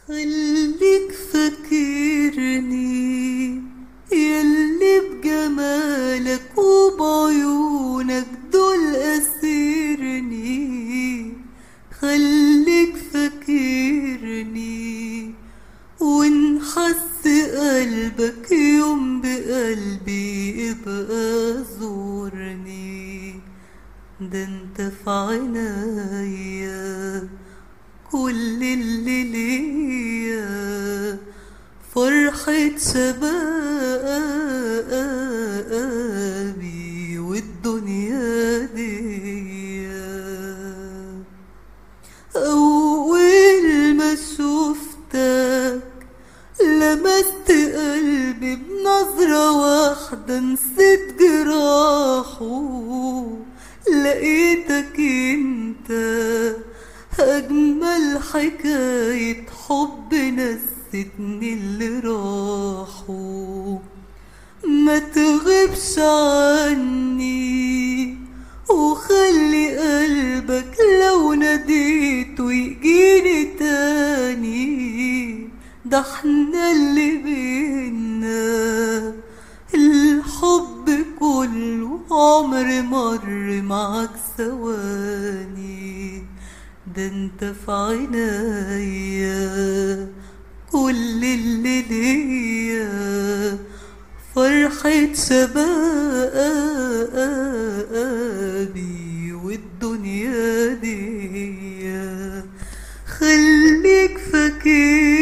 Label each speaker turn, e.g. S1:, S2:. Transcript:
S1: خليك فاكرني ياللي بجمالك وبعيونك دول أسرني خليك فاكرني وإن حس قلبك يوم بقلبي ابقى زورني ده انت في عنايا كل اللي ليا فرحة شبابي والدنيا دي أول ما شفتك لمست قلبي بنظرة واحدة نسيت جراحه لقيتك انت أجمل حكاية حب نستني اللي راحوا ما تغيبش عني وخلي قلبك لو ناديته يجيني تاني ده احنا اللي بينا الحب كله عمر مر معاك ثواني ده انت في عنايا كل اللي ليا فرحة شبابي والدنيا دي خليك فاكر